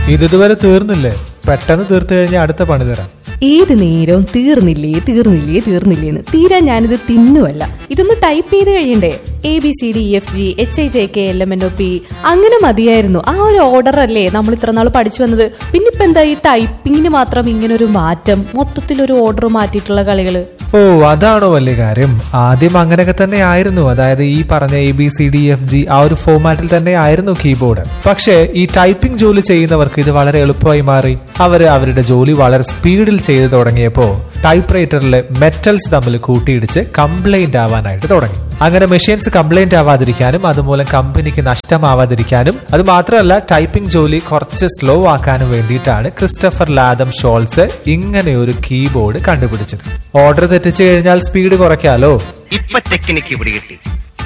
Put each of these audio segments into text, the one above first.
ഇതുവരെ തീർന്നില്ലേ പെട്ടെന്ന് തീർത്തു കഴിഞ്ഞാൽ അടുത്ത പണി തരാം ഏത് നേരവും തീർന്നില്ലേ തീർന്നില്ലേ തീർന്നില്ലേന്ന് തീരാൻ ഞാനിത് തിന്നുമല്ല ഇതൊന്ന് ടൈപ്പ് ചെയ്ത് കഴിയണ്ടേ A B C D F G H I J K L M N O P അങ്ങനെ മതിയായിരുന്നു ആ ഒരു ഓർഡർ അല്ലേ നമ്മൾ ഇത്ര നാൾ പഠിച്ചു വന്നത് പിന്നെ ഇപ്പൊ എന്താ ഈ ടൈപ്പിങ്ങിന് മാത്രം ഇങ്ങനെ ഒരു മാറ്റം മൊത്തത്തിൽ ഒരു ഓർഡർ മാറ്റിയിട്ടുള്ള കളികള് ഓ അതാണോ വലിയ കാര്യം ആദ്യം അങ്ങനെയൊക്കെ തന്നെ ആയിരുന്നു അതായത് ഈ പറഞ്ഞ A B C D F G ആ ഒരു ഫോമാറ്റിൽ തന്നെ ആയിരുന്നു കീബോർഡ് പക്ഷേ ഈ ടൈപ്പിംഗ് ജോലി ചെയ്യുന്നവർക്ക് ഇത് വളരെ എളുപ്പമായി മാറി അവര് അവരുടെ ജോലി വളരെ സ്പീഡിൽ ചെയ്തു തുടങ്ങിയപ്പോ ടൈപ്പ് റൈറ്ററിലെ മെറ്റൽസ് തമ്മിൽ കൂട്ടിയിടിച്ച് കംപ്ലൈന്റ് ആവാനായിട്ട് തുടങ്ങി അങ്ങനെ മെഷീൻസ് കംപ്ലൈന്റ് ആവാതിരിക്കാനും അതുമൂലം കമ്പനിക്ക് നഷ്ടമാവാതിരിക്കാനും അത് മാത്രമല്ല ടൈപ്പിംഗ് ജോലി കുറച്ച് സ്ലോ ആക്കാനും വേണ്ടിയിട്ടാണ് ക്രിസ്റ്റഫർ ലാദം ഷോൾസ് ഇങ്ങനെ ഒരു കീബോർഡ് കണ്ടുപിടിച്ചത് ഓർഡർ തെറ്റിച്ചു കഴിഞ്ഞാൽ സ്പീഡ് കുറയ്ക്കാലോ ഇപ്പൊ ടെക്നിക്ക് പിടികിട്ടി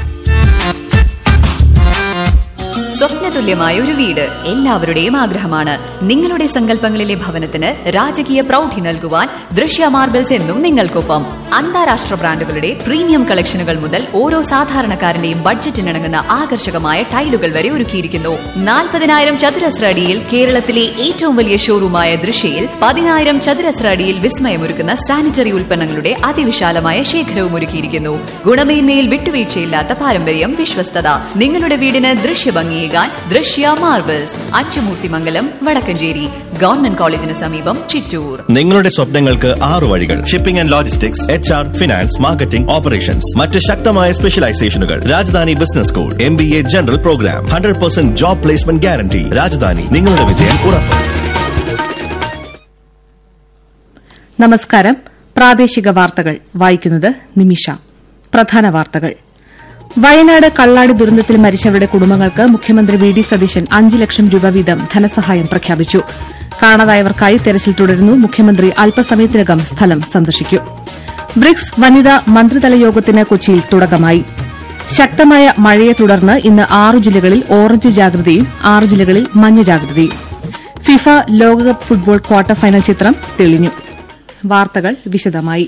സ്വപ്നതുല്യമായ ഒരു വീട് എല്ലാവരുടെയും ആഗ്രഹമാണ് നിങ്ങളുടെ സങ്കല്പങ്ങളിലെ ഭവനത്തിന് രാജകീയ പ്രൗഢി നൽകുവാൻ ദൃശ്യ മാർബിൾസ് എന്നും നിങ്ങൾക്കൊപ്പം അന്താരാഷ്ട്ര ബ്രാൻഡുകളുടെ പ്രീമിയം കളക്ഷനുകൾ മുതൽ ഓരോ സാധാരണക്കാരന്റെയും ബഡ്ജറ്റിനിണങ്ങുന്ന ആകർഷകമായ ടൈലുകൾ വരെ ഒരുക്കിയിരിക്കുന്നു നാൽപ്പതിനായിരം ചതുരശ്ര അടിയിൽ കേരളത്തിലെ ഏറ്റവും വലിയ ഷോറൂമായ ദൃശ്യയിൽ പതിനായിരം ചതുരശ്ര അടിയിൽ വിസ്മയമൊരുക്കുന്ന സാനിറ്ററി ഉൽപ്പന്നങ്ങളുടെ അതിവിശാലമായ ശേഖരവും ഒരുക്കിയിരിക്കുന്നു ഗുണമേന്മയിൽ വിട്ടുവീഴ്ചയില്ലാത്ത പാരമ്പര്യം വിശ്വസ്തത നിങ്ങളുടെ വീടിന് ദൃശ്യഭംഗിയേകാൻ ദൃശ്യ മാർബിൾസ് അച്ചുമൂർത്തിമംഗലം വടക്കഞ്ചേരി ഗവൺമെന്റ് കോളേജിന് സമീപം ചിറ്റൂർ നിങ്ങളുടെ സ്വപ്നങ്ങൾക്ക് ആറു വഴികൾ shipping and logistics H R finance marketing operations മറ്റ് ശക്തമായ സ്പെഷ്യലൈസേഷനുകൾ Rajadhani business school M B A general programme hundred percent job placement guarantee Rajadhani നിങ്ങളുടെ വിജയം ഉറപ്പ് നമസ്കാരം പ്രാദേശിക വാർത്തകൾ വായിക്കുന്നത് നിമിഷ പ്രധാന വാർത്തകൾ വയനാട് കള്ളാടി ദുരന്തത്തിൽ മരിച്ചവരുടെ കുടുംബങ്ങൾക്ക് മുഖ്യമന്ത്രി വി ഡി സതീശൻ അഞ്ച് ലക്ഷം രൂപ വീതം ധനസഹായം പ്രഖ്യാപിച്ചു കാണാതായവർക്കായി തെരച്ചിൽ തുടരുന്നു മുഖ്യമന്ത്രി അല്പസമയത്തിനകം സ്ഥലം സന്ദർശിക്കും ബ്രിക്സ് വനിതാ മന്ത്രിതല യോഗത്തിന് കൊച്ചിയിൽ തുടക്കമായി ശക്തമായ മഴയെ തുടർന്ന് ഇന്ന് ആറ് ജില്ലകളിൽ ഓറഞ്ച് ജാഗ്രതയും ആറ് ജില്ലകളിൽ മഞ്ഞ ജാഗ്രതയും ഫിഫ ലോകകപ്പ് ഫുട്ബോൾ ക്വാർട്ടർ ഫൈനൽ ചിത്രം തെളിഞ്ഞു വാർത്തകൾ വിശദമായി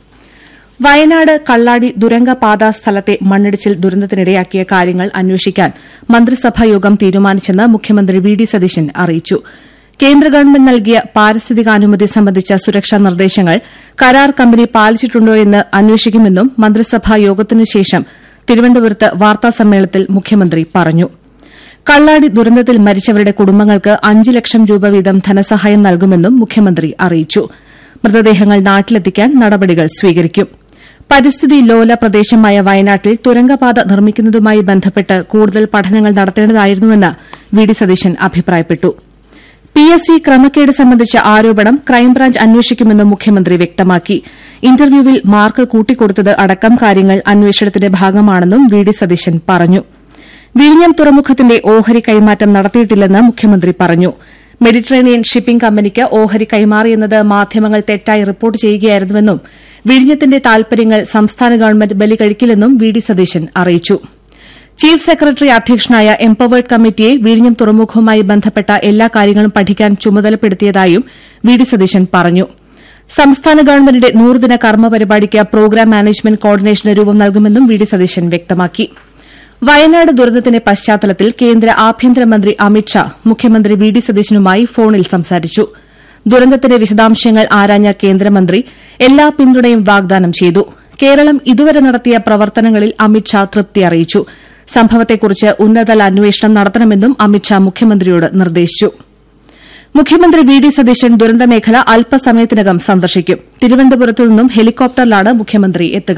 വയനാട് കള്ളാടി ദുരങ്കപാത സ്ഥലത്തെ മണ്ണിടിച്ചിൽ ദുരന്തത്തിനിടയാക്കിയ കാര്യങ്ങൾ അന്വേഷിക്കാൻ മന്ത്രിസഭാ യോഗം തീരുമാനിച്ചെന്ന് മുഖ്യമന്ത്രി വി ഡി സതീശൻ അറിയിച്ചു കേന്ദ്ര ഗവൺമെന്റ് നൽകിയ പാരിസ്ഥിതികാനുമതി സംബന്ധിച്ച സുരക്ഷാ നിർദ്ദേശങ്ങൾ കരാർ കമ്പനി പാലിച്ചിട്ടുണ്ടോയെന്ന് അന്വേഷിക്കുമെന്നും മന്ത്രിസഭാ യോഗത്തിനുശേഷം തിരുവനന്തപുരത്ത് വാർത്താസമ്മേളനത്തിൽ മുഖ്യമന്ത്രി പറഞ്ഞു കള്ളാടി ദുരന്തത്തിൽ മരിച്ചവരുടെ കുടുംബങ്ങൾക്ക് അഞ്ച് ലക്ഷം രൂപ വീതം ധനസഹായം നൽകുമെന്നും മുഖ്യമന്ത്രി അറിയിച്ചു മൃതദേഹങ്ങൾ നാട്ടിലെത്തിക്കാൻ നടപടികൾ സ്വീകരിക്കും പരിസ്ഥിതി ലോല പ്രദേശമായ വയനാട്ടിൽ തുരങ്കപാത നിർമ്മിക്കുന്നതുമായി ബന്ധപ്പെട്ട് കൂടുതൽ പഠനങ്ങൾ നടത്തേണ്ടതായിരുന്നുവെന്ന് വി ഡി സതീശൻ അഭിപ്രായപ്പെട്ടു പി എസ് സി ക്രമക്കേട് സംബന്ധിച്ച ആരോപണം ക്രൈംബ്രാഞ്ച് അന്വേഷിക്കുമെന്നും മുഖ്യമന്ത്രി വ്യക്തമാക്കി ഇന്റർവ്യൂവിൽ മാർക്ക് കൂട്ടിക്കൊടുത്തത് അടക്കം കാര്യങ്ങൾ അന്വേഷണത്തിന്റെ ഭാഗമാണെന്നും വി ഡി സതീശൻ പറഞ്ഞു വിഴിഞ്ഞം തുറമുഖത്തിന്റെ ഓഹരി കൈമാറ്റം നടത്തിയിട്ടില്ലെന്ന് മുഖ്യമന്ത്രി പറഞ്ഞു മെഡിറ്ററേനിയൻ ഷിപ്പിംഗ് കമ്പനിക്ക് ഓഹരി കൈമാറിയെന്നത് മാധ്യമങ്ങൾ തെറ്റായി റിപ്പോർട്ട് ചെയ്യുകയായിരുന്നുവെന്നും വിഴിഞ്ഞത്തിന്റെ താൽപര്യങ്ങൾ സംസ്ഥാന ഗവൺമെന്റ് ബലികഴിക്കില്ലെന്നും വി ഡി സതീശൻ അറിയിച്ചു ചീഫ് സെക്രട്ടറി അധ്യക്ഷനായ എംപവേർഡ് കമ്മിറ്റിയെ വിഴിഞ്ഞം തുറമുഖവുമായി ബന്ധപ്പെട്ട എല്ലാ കാര്യങ്ങളും പഠിക്കാൻ ചുമതലപ്പെടുത്തിയതായും വി ഡി സതീശൻ പറഞ്ഞു സംസ്ഥാന ഗവൺമെന്റിന്റെ നൂറുദിന കർമ്മ പരിപാടിക്ക് പ്രോഗ്രാം മാനേജ്മെന്റ് കോർഡിനേഷന് രൂപം നൽകുമെന്നും വി ഡി സതീശൻ വ്യക്തമാക്കി വയനാട് ദുരന്തത്തിന്റെ പശ്ചാത്തലത്തിൽ കേന്ദ്ര ആഭ്യന്തരമന്ത്രി അമിത്ഷാ മുഖ്യമന്ത്രി വി ഡി സതീശനുമായി ഫോണിൽ സംസാരിച്ചു ദുരന്തത്തിന്റെ വിശദാംശങ്ങൾ ആരാഞ്ഞ കേന്ദ്രമന്ത്രി എല്ലാ പിന്തുണയും വാഗ്ദാനം ചെയ്തു കേരളം ഇതുവരെ നടത്തിയ പ്രവർത്തനങ്ങളിൽ അമിത്ഷാ തൃപ്തി അറിയിച്ചു സംഭവത്തെക്കുറിച്ച് ഉന്നതതല അന്വേഷണം നടത്തണമെന്നും അമിത്ഷാ മുഖ്യമന്ത്രിയോട് നിർദ്ദേശിച്ചു മുഖ്യമന്ത്രി വി ഡി സതീശൻ ദുരന്തമേഖല അല്പസമയത്തിനകം സന്ദർശിക്കും തിരുവനന്തപുരത്തു നിന്നും ഹെലികോപ്റ്ററിലാണ് മുഖ്യമന്ത്രി എത്തുക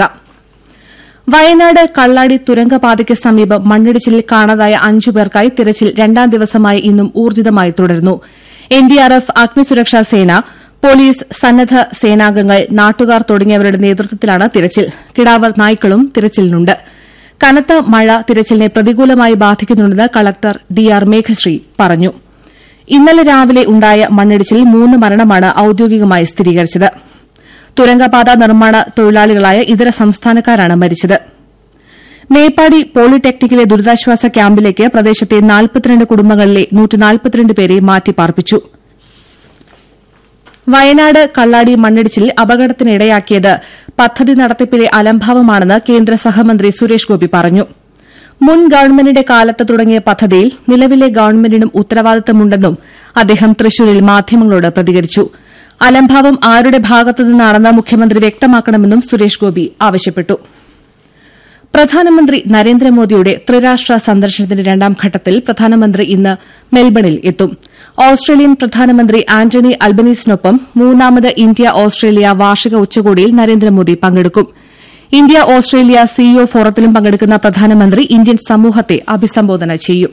വയനാട് കള്ളാടി തുരങ്കപാതയ്ക്ക് സമീപം മണ്ണിടിച്ചിലിൽ കാണാതായ അഞ്ചു പേർക്കായി തിരച്ചിൽ രണ്ടാം ദിവസമായി ഇന്നും ഊർജിതമായി തുടരുന്നു എൻഡിആർഎഫ് അഗ്നിസുരക്ഷാ സേന പോലീസ് സന്നദ്ധ സേനാംഗങ്ങൾ നാട്ടുകാർ തുടങ്ങിയവരുടെ നേതൃത്വത്തിലാണ് തിരച്ചിൽ കിടാവർ നായ്ക്കളും തിരച്ചിലിനുണ്ട് കനത്ത മഴ തിരച്ചിലിനെ പ്രതികൂലമായി ബാധിക്കുന്നുണ്ടെന്ന് കളക്ടർ ഡി ആർ മേഘശ്രീ പറഞ്ഞു ഇന്നലെ രാവിലെ ഉണ്ടായ മണ്ണിടിച്ചിലിൽ മൂന്ന് മരണമാണ് ഔദ്യോഗികമായി സ്ഥിരീകരിച്ചത് തുരങ്കപാത നിർമ്മാണ തൊഴിലാളികളായ ഇതര സംസ്ഥാനക്കാരാണ് മരിച്ചത് മേപ്പാടി പോളിടെക്നിക്കിലെ ദുരിതാശ്വാസ ക്യാമ്പിലേക്ക് പ്രദേശത്തെ നാൽപ്പത്തിരണ്ട് കുടുംബങ്ങളിലെ പേരെ മാറ്റിപ്പാർപ്പിച്ചു വയനാട് കള്ളാടി മണ്ണിടിച്ചിലിൽ അപകടത്തിനിടയാക്കിയത് പദ്ധതി നടത്തിപ്പിലെ അലംഭാവമാണെന്ന് കേന്ദ്ര സഹമന്ത്രി സുരേഷ് ഗോപി പറഞ്ഞു മുൻ ഗവൺമെന്റിന്റെ കാലത്ത് തുടങ്ങിയ പദ്ധതിയിൽ നിലവിലെ ഗവൺമെന്റിനും ഉത്തരവാദിത്തമുണ്ടെന്നും അദ്ദേഹം തൃശൂരിൽ മാധ്യമങ്ങളോട് പ്രതികരിച്ചു അലംഭാവം ആരുടെ ഭാഗത്തുനിന്നാണെന്ന് മുഖ്യമന്ത്രി വ്യക്തമാക്കണമെന്നും സുരേഷ് ഗോപി ആവശ്യപ്പെട്ടു പ്രധാനമന്ത്രി നരേന്ദ്രമോദിയുടെ ത്രിരാഷ്ട്ര സന്ദർശനത്തിന്റെ രണ്ടാം ഘട്ടത്തിൽ പ്രധാനമന്ത്രി ഇന്ന് മെൽബണിൽ എത്തും ഓസ്ട്രേലിയൻ പ്രധാനമന്ത്രി ആന്റണി അൽബനീസിനൊപ്പം മൂന്നാമത് ഇന്ത്യ ഓസ്ട്രേലിയ വാർഷിക ഉച്ചകോടിയിൽ നരേന്ദ്രമോദി പങ്കെടുക്കും ഇന്ത്യ ഓസ്ട്രേലിയ സിഇഒ ഫോറത്തിലും പങ്കെടുക്കുന്ന പ്രധാനമന്ത്രി ഇന്ത്യൻ സമൂഹത്തെ അഭിസംബോധന ചെയ്യും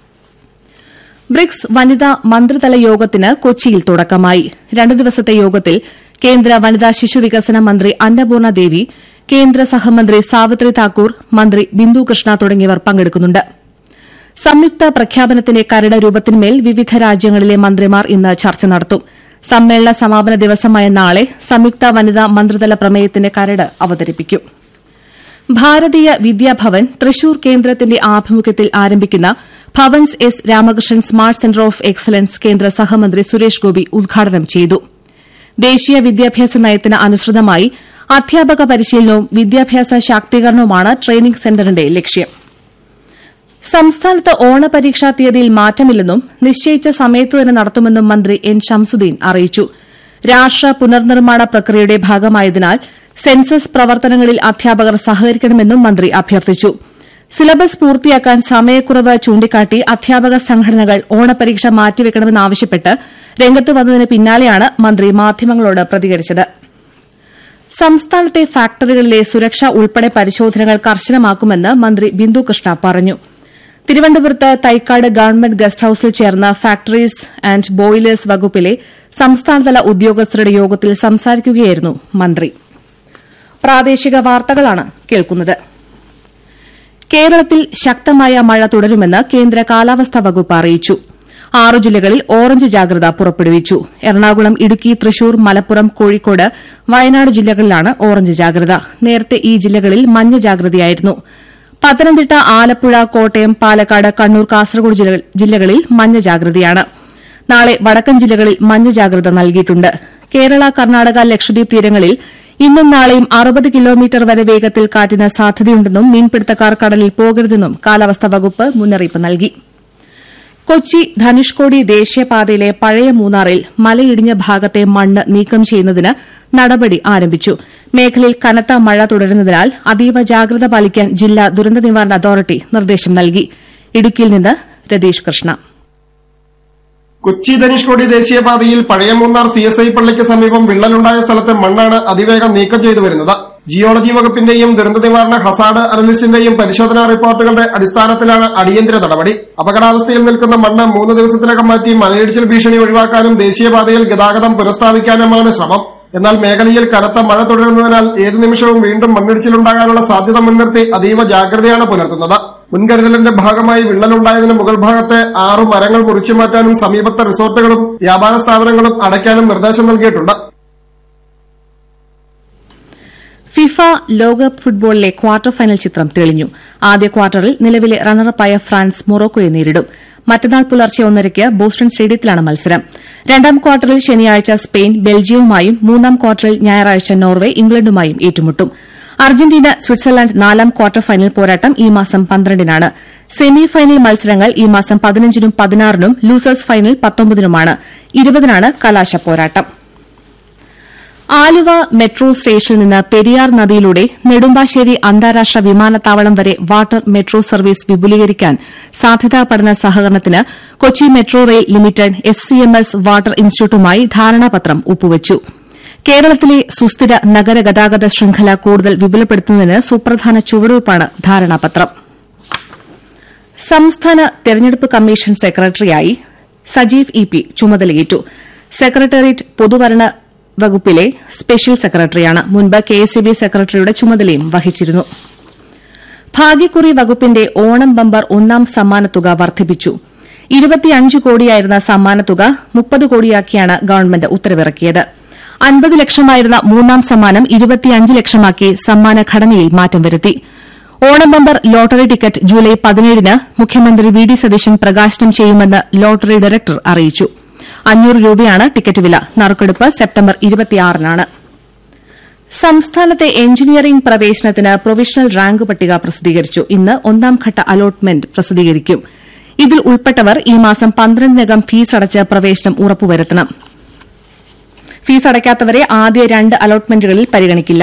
ബ്രിക്സ് വനിതാ മന്ത്രിതല യോഗത്തിന് കൊച്ചിയിൽ തുടക്കമായി രണ്ടു ദിവസത്തെ യോഗത്തിൽ കേന്ദ്ര വനിതാ ശിശു വികസന മന്ത്രി അന്നപൂർണ ദേവി കേന്ദ്ര സഹമന്ത്രി സാവിത്രി താക്കൂർ മന്ത്രി ബിന്ദു കൃഷ്ണ തുടങ്ങിയവർ പങ്കെടുക്കുന്നുണ്ട് സംയുക്ത പ്രഖ്യാപനത്തിന്റെ കരട് രൂപത്തിന്മേൽ വിവിധ രാജ്യങ്ങളിലെ മന്ത്രിമാർ ഇന്ന് ചർച്ച നടത്തും സമ്മേളന സമാപന ദിവസമായ നാളെ സംയുക്ത വനിതാ മന്ത്രിതല പ്രമേയത്തിന്റെ കരട് അവതരിപ്പിക്കും ഭാരതീയ വിദ്യാഭവൻ തൃശൂർ കേന്ദ്രത്തിന്റെ ആഭിമുഖ്യത്തിൽ ആരംഭിക്കുന്ന Bhavans S Ramakrishnan smart centre of excellence കേന്ദ്ര സഹമന്ത്രി സുരേഷ് ഗോപി ഉദ്ഘാടനം ചെയ്തു ദേശീയ വിദ്യാഭ്യാസ നയത്തിന് അനുസൃതമായി അധ്യാപക പരിശീലനവും വിദ്യാഭ്യാസ ശാക്തീകരണവുമാണ് ട്രെയിനിംഗ് സെന്ററിന്റെ ലക്ഷ്യം സംസ്ഥാനത്ത് ഓണപരീക്ഷാ തീയതിയിൽ മാറ്റമില്ലെന്നും നിശ്ചയിച്ച സമയത്ത് തന്നെ നടത്തുമെന്നും മന്ത്രി എൻ ഷംസുദ്ദീൻ അറിയിച്ചു രാഷ്ട്ര പുനർനിർമ്മാണ പ്രക്രിയയുടെ ഭാഗമായതിനാൽ സെൻസസ് പ്രവർത്തനങ്ങളിൽ അധ്യാപകർ സഹകരിക്കണമെന്നും മന്ത്രി അഭ്യർത്ഥിച്ചു സിലബസ് പൂർത്തിയാക്കാൻ സമയക്കുറവ് ചൂണ്ടിക്കാട്ടി അധ്യാപക സംഘടനകൾ ഓണപരീക്ഷ മാറ്റിവെക്കണമെന്നാവശ്യപ്പെട്ട് രംഗത്ത് വന്നതിന് പിന്നാലെയാണ് മന്ത്രി മാധ്യമങ്ങളോട് പ്രതികരിച്ചത് സംസ്ഥാനത്തെ ഫാക്ടറികളിലെ സുരക്ഷ ഉൾപ്പെടെ പരിശോധനകൾ കർശനമാക്കുമെന്ന് മന്ത്രി ബിന്ദു കൃഷ്ണ പറഞ്ഞു തിരുവനന്തപുരത്ത് തൈക്കാട് ഗവൺമെന്റ് ഗസ്റ്റ് ഹൌസിൽ ചേർന്ന ഫാക്ടറീസ് ആന്റ് ബോയിലേഴ്സ് വകുപ്പിലെ സംസ്ഥാനതല ഉദ്യോഗസ്ഥരുടെ യോഗത്തിൽ സംസാരിക്കുകയായിരുന്നു മന്ത്രി പ്രാദേശിക വാർത്തകളാണ് കേൾക്കുന്നത് കേരളത്തിൽ ശക്തമായ മഴ തുടരുമെന്ന് കേന്ദ്ര കാലാവസ്ഥാ വകുപ്പ് അറിയിച്ചു ആറു ജില്ലകളിൽ ഓറഞ്ച് ജാഗ്രത പുറപ്പെടുവിച്ചു എറണാകുളം ഇടുക്കി തൃശൂർ മലപ്പുറം കോഴിക്കോട് വയനാട് ജില്ലകളിലാണ് ഓറഞ്ച് ജാഗ്രത നേരത്തെ ഈ ജില്ലകളിൽ മഞ്ഞ ജാഗ്രതയായിരുന്നു പത്തനംതിട്ട ആലപ്പുഴ കോട്ടയം പാലക്കാട് കണ്ണൂർ കാസർഗോഡ് ജില്ല- ജില്ലകളിൽ മഞ്ഞ ജാഗ്രതയാണ് നാളെ വടക്കൻ ജില്ലകളിൽ മഞ്ഞ ജാഗ്രത നൽകിയിട്ടുണ്ട് കേരള കർണാടക ലക്ഷദ്വീപ് തീരങ്ങളിൽ ഇന്നും നാളെയും അറുപത് കിലോമീറ്റർ വരെ വേഗത്തിൽ കാറ്റിന് സാധ്യതയുണ്ടെന്നും മീൻപിടുത്തക്കാർ കടലിൽ പോകരുതെന്നും കാലാവസ്ഥാ വകുപ്പ് മുന്നറിയിപ്പ് നൽകി കൊച്ചി ധനുഷ്കോടി ദേശീയപാതയിലെ പഴയ മൂന്നാറിൽ മലയിടിഞ്ഞ ഭാഗത്തെ മണ്ണ് നീക്കം ചെയ്യുന്നതിന് നടപടി ആരംഭിച്ചു മേഖലയിൽ കനത്ത മഴ തുടരുന്നതിനാൽ അതീവ ജാഗ്രത പാലിക്കാൻ ജില്ലാ ദുരന്ത നിവാരണ അതോറിറ്റി നിർദ്ദേശം നൽകി ഇടുക്കിയിൽ നിന്ന് രതീഷ് കൃഷ്ണ കൊച്ചി ധനുഷ്കോടി ദേശീയപാതയിൽ പഴയ മൂന്നാർ സി എസ് ഐ പള്ളിക്ക് സമീപം വിള്ളലുണ്ടായ സ്ഥലത്തെ മണ്ണാണ് അതിവേഗം നീക്കം ചെയ്തു വരുന്നത് ജിയോളജി വകുപ്പിന്റെയും ദുരന്ത നിവാരണ ഹസാഡ് അനലിസ്റ്റിന്റെയും പരിശോധനാ റിപ്പോർട്ടുകളുടെ അടിസ്ഥാനത്തിലാണ് അടിയന്തര നടപടി അപകടാവസ്ഥയിൽ നിൽക്കുന്ന മണ്ണ് മൂന്ന് ദിവസത്തിനകം മാറ്റി മലയിടിച്ചിൽ ഭീഷണി ഒഴിവാക്കാനും ദേശീയപാതയിൽ ഗതാഗതം പുനഃസ്ഥാപിക്കാനുമാണ് ശ്രമം എന്നാൽ മേഖലയിൽ കനത്ത മഴ തുടരുന്നതിനാൽ ഏതു നിമിഷവും വീണ്ടും മണ്ണിടിച്ചിലുണ്ടാകാനുള്ള സാധ്യത മുൻനിർത്തി അതീവ ജാഗ്രതയാണ് പുലർത്തുന്നത് മുൻകരുതലിന്റെ ഭാഗമായി വിള്ളലുണ്ടായതിന് മുകൾ ഭാഗത്തെ ആറു മരങ്ങൾ മുറിച്ചു മാറ്റാനും സമീപത്തെ റിസോർട്ടുകളും വ്യാപാര സ്ഥാപനങ്ങളും അടയ്ക്കാനും നിർദ്ദേശം നൽകിയിട്ടുണ്ട് ഫിഫ ലോകകപ്പ് ഫുട്ബോളിലെ ക്വാർട്ടർ ഫൈനൽ ചിത്രം തെളിഞ്ഞു ആദ്യ ക്വാർട്ടറിൽ നിലവിലെ റണ്ണറപ്പായ ഫ്രാൻസ് മൊറോക്കോയെ നേരിടും മറ്റന്നാൾ പുലർച്ചെ ഒന്നരയ്ക്ക് ബോസ്റ്റൺ സ്റ്റേഡിയത്തിലാണ് മത്സരം രണ്ടാം ക്വാർട്ടറിൽ ശനിയാഴ്ച സ്പെയിൻ ബെൽജിയവുമായും മൂന്നാം ക്വാർട്ടറിൽ ഞായറാഴ്ച നോർവെ ഇംഗ്ലണ്ടുമായും ഏറ്റുമുട്ടും അർജന്റീന സ്വിറ്റ്സർലൻഡ് നാലാം ക്വാർട്ടർ ഫൈനൽ പോരാട്ടം ഈ മാസം പന്ത്രണ്ടിനാണ് സെമി ഫൈനൽ മത്സരങ്ങൾ ഈ മാസം പതിനഞ്ചിനും പതിനാറിനും ലൂസേഴ്സ് ഫൈനൽ പത്തൊമ്പതിനുമാണ് ഇരുപതിനാണ് കലാശ പോരാട്ടം ആലുവ മെട്രോ സ്റ്റേഷനിൽ നിന്ന് പെരിയാർ നദിയിലൂടെ നെടുമ്പാശ്ശേരി അന്താരാഷ്ട്ര വിമാനത്താവളം വരെ വാട്ടർ മെട്രോ സർവീസ് വിപുലീകരിക്കാൻ സാധ്യതാ പഠന സഹകരണത്തിന് Kochi metro rail limited S C M S water ഇൻസ്റ്റിറ്റ്യൂട്ടുമായി ധാരണാപത്രം ഒപ്പുവച്ചു കേരളത്തിലെ സുസ്ഥിര നഗര ഗതാഗത ശൃംഖല കൂടുതൽ വിപുലപ്പെടുത്തുന്നതിന് സുപ്രധാന ചുവടുവയ്പ്പാണ് ധാരണാപത്രം സംസ്ഥാന തെരഞ്ഞെടുപ്പ് കമ്മീഷൻ സെക്രട്ടറിയായി സജീവ് ഇ പി ചുമതലയേറ്റു സെക്രട്ടേറിയറ്റ് പൊതുഭരണ വകുപ്പിലെ സ്പെഷ്യൽ സെക്രട്ടറിയാണ് മുൻപ് കെ എസ് ബി സെക്രട്ടറിയുടെ ചുമതലയും വഹിച്ചിരുന്നു ഭാഗ്യക്കുറി വകുപ്പിന്റെ ഓണം ബമ്പർ ഒന്നാം സമ്മാനത്തുക വർദ്ധിപ്പിച്ചു ഇരുപത്തിയഞ്ച് കോടിയായിരുന്ന സമ്മാനത്തുക മുപ്പത് കോടിയാക്കിയാണ് ഗവൺമെന്റ് ഉത്തരവിറക്കിയത് അൻപത് ലക്ഷമായിരുന്ന മൂന്നാം സമ്മാനം ഇരുപത്തിയഞ്ച് ലക്ഷമാക്കി സമ്മാന ഘടനയിൽ മാറ്റം വരുത്തി Onam bumper lottery ticket July പതിനേഴിന് മുഖ്യമന്ത്രി വി ഡി സതീശൻ പ്രകാശനം ചെയ്യുമെന്ന് ലോട്ടറി ഡയറക്ടർ അറിയിച്ചു അഞ്ഞൂറ് രൂപയാണ് ടിക്കറ്റ് വില നറുക്കെടുപ്പ് സെപ്റ്റംബർ ഇരുപത്തിയാറിനാണ് സംസ്ഥാനത്തെ എഞ്ചിനീയറിംഗ് പ്രവേശനത്തിന് പ്രൊവിഷണൽ റാങ്ക് പട്ടിക പ്രസിദ്ധീകരിച്ചു ഇന്ന് ഒന്നാം ഘട്ട അലോട്ട്മെന്റ് പ്രസിദ്ധീകരിക്കും ഇതിൽ ഉൾപ്പെട്ടവർ ഈ മാസം പന്ത്രണ്ടിനകം ഫീസ് അടച്ച് പ്രവേശനം ഉറപ്പുവരുത്തണം ഫീസ് അടയ്ക്കാത്തവരെ ആദ്യ രണ്ട് അലോട്ട്മെന്റുകളിൽ പരിഗണിക്കില്ല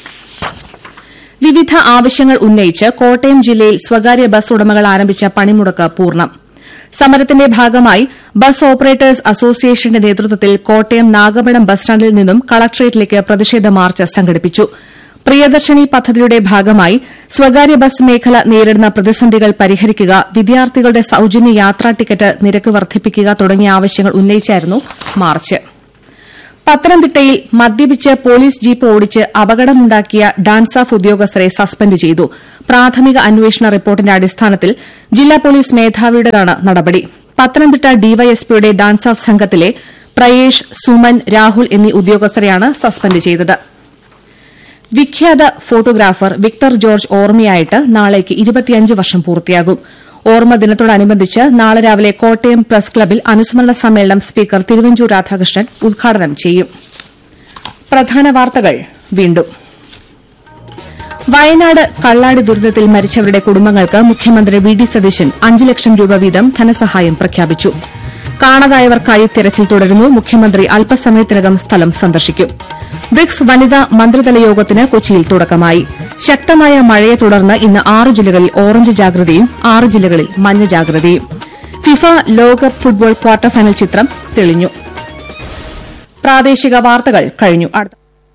വിവിധ ആവശ്യങ്ങൾ ഉന്നയിച്ച് കോട്ടയം ജില്ലയിൽ സ്വകാര്യ ബസ് ഉടമകൾ ആരംഭിച്ച പണിമുടക്ക് പൂർണ്ണം സമരത്തിന്റെ ഭാഗമായി ബസ് ഓപ്പറേറ്റേഴ്സ് അസോസിയേഷന്റെ നേതൃത്വത്തിൽ കോട്ടയം നാഗമഠം ബസ് സ്റ്റാൻഡിൽ നിന്നും കളക്ടറേറ്റിലേക്ക് പ്രതിഷേധ മാർച്ച് സംഘടിപ്പിച്ചു പ്രിയദർശിനി പദ്ധതിയുടെ ഭാഗമായി സ്വകാര്യ ബസ് മേഖല നേരിടുന്ന പ്രതിസന്ധികൾ പരിഹരിക്കുക വിദ്യാർത്ഥികളുടെ സൌജന്യ യാത്രാ ടിക്കറ്റ് നിരക്ക് വർദ്ധിപ്പിക്കുക തുടങ്ങിയ ആവശ്യങ്ങൾ ഉന്നയിച്ചായിരുന്നു മാർച്ച് പത്തനംതിട്ടയിൽ മദ്യപിച്ച് പോലീസ് ജീപ്പ് ഓടിച്ച് അപകടമുണ്ടാക്കിയ ഡാൻസ് ഓഫ് ഉദ്യോഗസ്ഥരെ സസ്പെൻഡ് ചെയ്തു പ്രാഥമിക അന്വേഷണ റിപ്പോർട്ടിന്റെ അടിസ്ഥാനത്തിൽ ജില്ലാ പോലീസ് മേധാവിയുടേതാണ് നടപടി പത്തനംതിട്ട ഡിവൈഎസ്പിയുടെ ഡാൻസ് ഓഫ് സംഘത്തിലെ പ്രയേഷ് സുമൻ രാഹുൽ എന്നീ ഉദ്യോഗസ്ഥരെയാണ് സസ്പെൻഡ് ചെയ്തത് വിഖ്യാത ഫോട്ടോഗ്രാഫർ വിക്ടർ ജോർജ് ഓർമ്മയായിട്ട് നാളേക്ക് ഇരുപത്തിയഞ്ച് വർഷം പൂർത്തിയാകും ഓർമ്മ ദിനത്തോടനുബന്ധിച്ച് നാളെ രാവിലെ കോട്ടയം പ്രസ് ക്ലബിൽ അനുസ്മരണ സമ്മേളനം സ്പീക്കർ തിരുവഞ്ചൂർ രാധാകൃഷ്ണൻ ഉദ്ഘാടനം ചെയ്യും പ്രധാന വാർത്തകൾ വീണ്ടും വയനാട് കള്ളാടി ദുരന്തത്തിൽ മരിച്ചവരുടെ കുടുംബങ്ങൾക്ക് മുഖ്യമന്ത്രി വി ഡി സതീശൻ അഞ്ച് ലക്ഷം രൂപ വീതം ധനസഹായം പ്രഖ്യാപിച്ചു കാണാതായവർക്കായി തെരച്ചിൽ തുടരുന്നു മുഖ്യമന്ത്രി അല്പസമയത്തിനകം സ്ഥലം സന്ദർശിക്കും ബ്രിക്സ് വനിതാ മന്ത്രിതല യോഗത്തിന് കൊച്ചിയിൽ തുടക്കമായി ശക്തമായ മഴയെ തുടർന്ന് ഇന്ന് ആറ് ജില്ലകളിൽ ഓറഞ്ച് ജാഗ്രതയും ആറ് ജില്ലകളിൽ മഞ്ഞ ജാഗ്രതയും ഫിഫ ലോകകപ്പ് ഫുട്ബോൾ ക്വാർട്ടർ ഫൈനൽ ചിത്രം തെളിഞ്ഞു പ്രാദേശിക വാർത്തകൾ കഴിഞ്ഞു അടുത്ത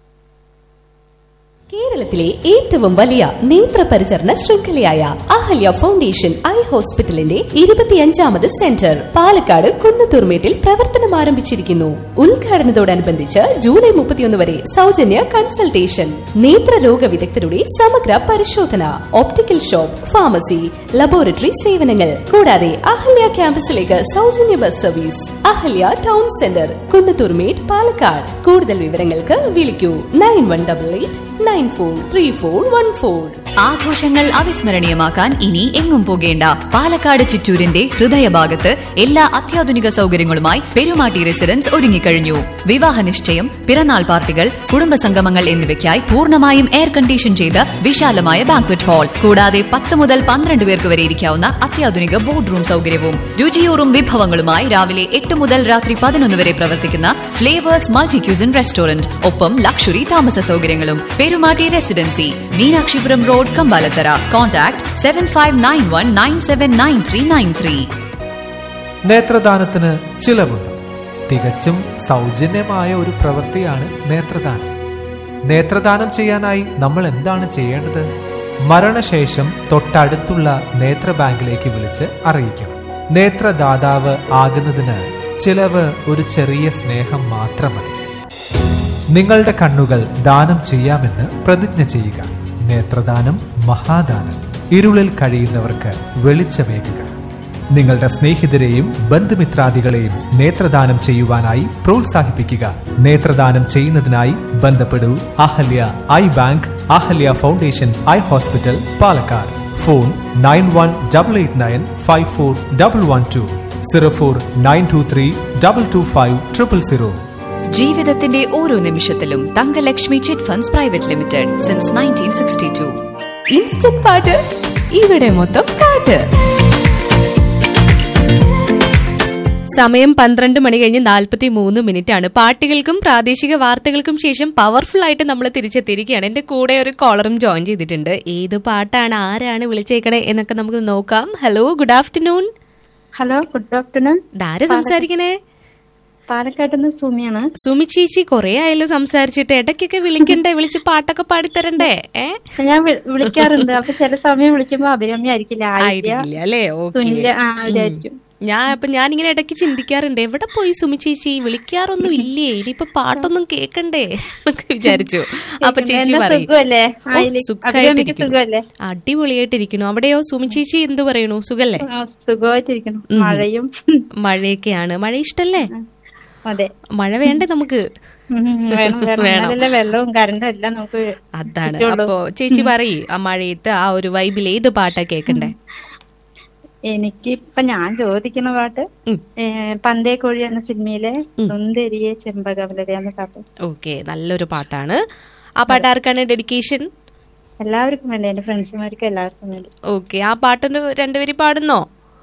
കേരളത്തിലെ ഏറ്റവും വലിയ നേത്ര പരിചരണ ശൃംഖലയായ അഹല്യ ഫൗണ്ടേഷൻ ഐ ഹോസ്പിറ്റലിന്റെ ഇരുപത്തിയഞ്ചാമത് സെന്റർ പാലക്കാട് കുന്നത്തൂർമേട്ടിൽ പ്രവർത്തനം ആരംഭിച്ചിരിക്കുന്നു ഉദ്ഘാടനത്തോടനുബന്ധിച്ച് ജൂലൈ മുപ്പത്തിയൊന്ന് വരെ സൗജന്യ കൺസൾട്ടേഷൻ നേത്രരോഗ വിദഗ്ധരുടെ സമഗ്ര പരിശോധന ഓപ്റ്റിക്കൽ ഷോപ്പ് ഫാർമസി ലബോറട്ടറി സേവനങ്ങൾ കൂടാതെ അഹല്യ ക്യാമ്പസിലേക്ക് സൗജന്യ bus service Ahalya town centre Kunnathurmedu Palakkad കൂടുതൽ വിവരങ്ങൾക്ക് വിളിക്കൂ nine one double eight nine four three four one four ആഘോഷങ്ങൾ അവിസ്മരണീയമാക്കാൻ ഇനി എങ്ങും പോകേണ്ട പാലക്കാട് ചിറ്റൂരിന്റെ ഹൃദയഭാഗത്ത് എല്ലാ അത്യാധുനിക സൗകര്യങ്ങളുമായി പെരുമാട്ടി റെസിഡൻസ് ഒരുങ്ങിക്കഴിഞ്ഞു വിവാഹ നിശ്ചയം പിറന്നാൾ പാർട്ടികൾ കുടുംബസംഗമങ്ങൾ എന്നിവയ്ക്കായി പൂർണ്ണമായും എയർ കണ്ടീഷൻ ചെയ്ത വിശാലമായ ബാങ്ക്വറ്റ് ഹാൾ കൂടാതെ പത്ത് മുതൽ പന്ത്രണ്ട് പേർക്ക് വരെ ഇരിക്കാവുന്ന അത്യാധുനിക ബോർഡ് റൂം സൗകര്യവും രുചിയൂറും വിഭവങ്ങളുമായി രാവിലെ എട്ട് മുതൽ രാത്രി പതിനൊന്ന് വരെ പ്രവർത്തിക്കുന്ന ഫ്ലേവേഴ്സ് മൾട്ടി ക്യൂസിൻ റെസ്റ്റോറന്റ് ഒപ്പം ലക്ഷറി താമസ സൗകര്യങ്ങളും Perumatty residency Meenakshipuram road Kambalathara contact seven five nine one nine seven nine three nine three നേത്രദാനത്തിന് ചിലവുണ്ട് തികച്ചും സൗജന്യമായ ഒരു പ്രവൃത്തിയാണ് നേത്രദാനം നേത്രദാനം ചെയ്യാനായി നമ്മൾ എന്താണ് ചെയ്യേണ്ടത് മരണശേഷം തൊട്ടടുത്തുള്ള നേത്ര ബാങ്കിലേക്ക് വിളിച്ച് അറിയിക്കണം നേത്രദാതാവ് ആകുന്നതിന് ചിലവ് ഒരു ചെറിയ സ്നേഹം മാത്രം മതി നിങ്ങളുടെ കണ്ണുകൾ ദാനം ചെയ്യാമെന്ന് പ്രതിജ്ഞ ചെയ്യുക നേത്രദാനം മഹാദാനം ഇരുളിൽ കഴിയുന്നവർക്ക് വെളിച്ചമേകുക നിങ്ങളുടെ സ്നേഹിതരെയും ബന്ധുമിത്രാദികളെയും നേത്രദാനം ചെയ്യുവാനായി പ്രോത്സാഹിപ്പിക്കുക നേത്രദാനം ചെയ്യുന്നതിനായി ബന്ധപ്പെടൂ Ahalya eye bank Ahalya foundation eye hospital Palakkad phone nine one double eight nine five four double one two zero four nine two three double two five triple zero ജീവിതത്തിന്റെ ഓരോ നിമിഷത്തിലും Thankalakshmi chit funds private limited since nineteen sixty two instant പാട്ട് ഇവിടെ മൊത്തം പാട്ട് സമയം പന്ത്രണ്ട് മണി കഴിഞ്ഞ് നാൽപ്പത്തി മൂന്ന് മിനിറ്റ് ആണ് പാട്ടുകൾക്കും പ്രാദേശിക വാർത്തകൾക്കും ശേഷം പവർഫുൾ ആയിട്ട് നമ്മൾ തിരിച്ചെത്തിയിരിക്കുകയാണ് എന്റെ കൂടെ ഒരു കോളറും ജോയിൻ ചെയ്തിട്ടുണ്ട് ഏത് പാട്ടാണ് ആരാണ് വിളിച്ചേക്കണേ എന്നൊക്കെ നമുക്ക് നോക്കാം hello good afternoon hello good afternoon Dhara സംസാരിക്കണേ പാലക്കാട് നിന്ന് സുമിയാണ് സുമി ചേച്ചി കൊറേ ആയല്ലോ സംസാരിച്ചിട്ട് ഇടയ്ക്കൊക്കെ വിളിക്കണ്ടേ വിളിച്ച് പാട്ടൊക്കെ പാടിത്തരണ്ടേ ഏ ഞാൻ വി- വിളിക്കാറുണ്ട് അപ്പൊ ചില സമയം വിളിക്കുമ്പോ അഭിരമ്യ ആയിരിക്കില്ല ആയില്ല ആയിരിക്കില്ല അല്ലേ ഓക്കെ സുനില ആ വിചാരിക്കും ഞാൻ അപ്പൊ ഞാൻ ഇങ്ങനെ ഇടയ്ക്ക് ചിന്തിക്കാറുണ്ട് എവിടെ പോയി സുമി ചേച്ചി വിളിക്കാറൊന്നും ഇല്ലേ ഇനിയിപ്പൊ പാട്ടൊന്നും കേക്കണ്ടേ എന്നൊക്കെ വിചാരിച്ചു അപ്പൊ ചേച്ചി എന്നാ പറയും സുഖമല്ലേ? ഓ, ആയില്ലേ? സുഖായിട്ടിരിക്കുന്നു. അഭിരാമിക്ക് സുഖമല്ലേ? അടിപൊളിയായിട്ടിരിക്കുന്നു അവിടെയോ സുമി ചേച്ചി എന്ത് പറയണു സുഖല്ലേ ആ, സുഖമായിട്ടിരിക്കണം മഴയും മഴയൊക്കെയാണ് മഴ ഇഷ്ടല്ലേ അതെ മഴ വേണ്ടേ നമുക്ക് ഉം, വേണം വേണം വേണം. എന്നാലല്ലേ വെള്ളവും കറണ്ടും എല്ലാം നമുക്ക് അതാണ് പറ്റുള്ളൂ. അപ്പൊ ചേച്ചി പറയ് ആ മഴയത്ത് ആ ഒരു വൈബിൽ ഏത് പാട്ടാ കേക്കണ്ടേ എനിക്കിപ്പൊ ഞാൻ ചോദിക്കുന്ന പാട്ട് ഉം. ഏ, പന്തേ കോഴി എന്ന സിനിമയിലെ സുന്ദരിയെ ചെമ്പകവലരെ എന്ന പാട്ട് ഓക്കെ നല്ലൊരു പാട്ടാണ് ആ പാട്ട് ആർക്കാണ് ഡെഡിക്കേഷൻ എല്ലാവർക്കും വേണ്ടി എന്റെ ഫ്രണ്ട്സുമാർക്കും എല്ലാവർക്കും വേണ്ടി ഓക്കെ ആ പാട്ടൊന്ന് രണ്ടുപേരും പാടുന്നോ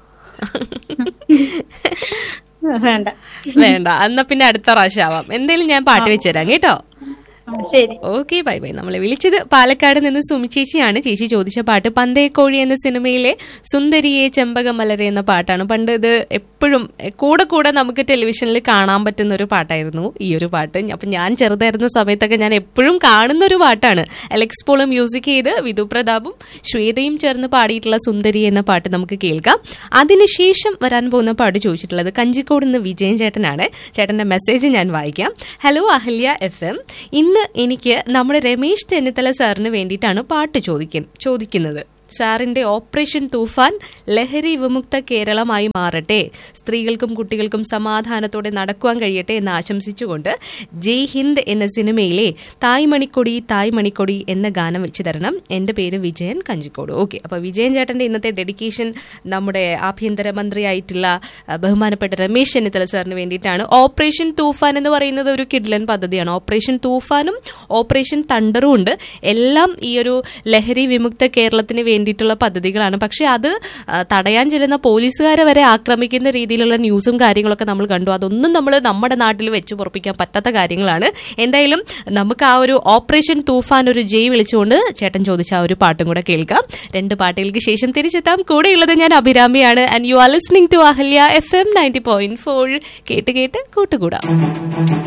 വേണ്ട വേണ്ട എന്നാ പിന്നെ അടുത്ത പ്രാവശ്യം ആവാം എന്തായാലും ഞാൻ പാട്ട് വെച്ചുതരാം കേട്ടോ ആ, ശരി ഓക്കെ ബൈ ബൈ നമ്മളെ വിളിച്ചത് പാലക്കാട് നിന്ന് സുമി ചേച്ചിയാണ് ചേച്ചി ചോദിച്ച പാട്ട് പന്തേക്കോഴി എന്ന സിനിമയിലെ സുന്ദരിയെ ചെമ്പകമലരെ എന്ന പാട്ടാണ് പണ്ട് ഇത് എപ്പോഴും എ, കൂടെ കൂടെ നമുക്ക് ടെലിവിഷനിൽ കാണാൻ പറ്റുന്ന ഒരു പാട്ടായിരുന്നു ഈ ഒരു പാട്ട് അപ്പൊ ഞാൻ ചെറുതായിരുന്ന സമയത്തൊക്കെ ഞാൻ എപ്പോഴും കാണുന്ന ഒരു പാട്ടാണ് അലക്സ് പോള് മ്യൂസിക് ചെയ്ത് വിധു പ്രതാപും ശ്വേതയും ചേർന്ന് പാടിയിട്ടുള്ള സുന്ദരി എന്ന പാട്ട് നമുക്ക് കേൾക്കാം അതിനുശേഷം വരാൻ പോകുന്ന പാട്ട് ചോദിച്ചിട്ടുള്ളത് കഞ്ചിക്കോട് നിന്ന് വിജയൻ ചേട്ടനാണ് ചേട്ടന്റെ മെസ്സേജ് ഞാൻ വായിക്കാം ഹലോ അഹല്യ എഫ് എം ഇന്ന് എനിക്ക് നമ്മുടെ രമേശ് ചെന്നിത്തല സാറിന് വേണ്ടിയിട്ടാണ് പാട്ട് ചോദിക്ക ചോദിക്കുന്നത് സാറിന്റെ ഓപ്പറേഷൻ തൂഫാൻ ലഹരി വിമുക്ത കേരളമായി മാറട്ടെ സ്ത്രീകൾക്കും കുട്ടികൾക്കും സമാധാനത്തോടെ നടക്കുവാൻ കഴിയട്ടെ എന്ന് ആശംസിച്ചുകൊണ്ട് ജയ് ഹിന്ദ് എന്ന സിനിമയിലെ തായ് മണിക്കൊടി തായ് മണിക്കൊടി എന്ന ഗാനം വെച്ച് തരണം എന്റെ പേര് വിജയൻ കഞ്ചിക്കോട് ഓക്കെ അപ്പൊ വിജയൻ ചേട്ടന്റെ ഇന്നത്തെ ഡെഡിക്കേഷൻ നമ്മുടെ ആഭ്യന്തര മന്ത്രിയായിട്ടുള്ള ആ, ബഹുമാനപ്പെട്ട രമേശ് ചെന്നിത്തല സാറിന് വേണ്ടിയിട്ടാണ് ഓപ്പറേഷൻ തൂഫാൻ എന്ന് പറയുന്നത് ഒരു കിഡ്ലൻ പദ്ധതിയാണ് ഓപ്പറേഷൻ തൂഫാനും ഓപ്പറേഷൻ തണ്ടറും ഉണ്ട് എല്ലാം ഈ ഒരു ലഹരി വിമുക്ത കേരളത്തിന് വേണ്ടിയിട്ടുള്ള പദ്ധതികളാണ് പക്ഷെ അത് ആ, തടയാൻ ചെല്ലുന്ന പോലീസുകാരെ വരെ ആക്രമിക്കുന്ന രീതിയിലുള്ള ന്യൂസും കാര്യങ്ങളൊക്കെ നമ്മൾ കണ്ടു അതൊന്നും നമ്മൾ നമ്മുടെ നാട്ടിൽ വെച്ച് പൊറപ്പിക്കാൻ പറ്റാത്ത കാര്യങ്ങളാണ് എന്തായാലും നമുക്ക് ആ ഒരു ഓപ്പറേഷൻ തൂഫാൻ ഒരു ജയ് വിളിച്ചുകൊണ്ട് ചേട്ടൻ ചോദിച്ച ആ ഒരു പാട്ടും കൂടെ കേൾക്കാം രണ്ട് പാട്ടുകൾക്ക് ശേഷം തിരിച്ചെത്താം കൂടെയുള്ളത് ഞാൻ അഭിരാമിയാണ് and you are listening to Ahalya F M ninety point four കേട്ട് കേട്ട് കൂട്ടുകൂടാം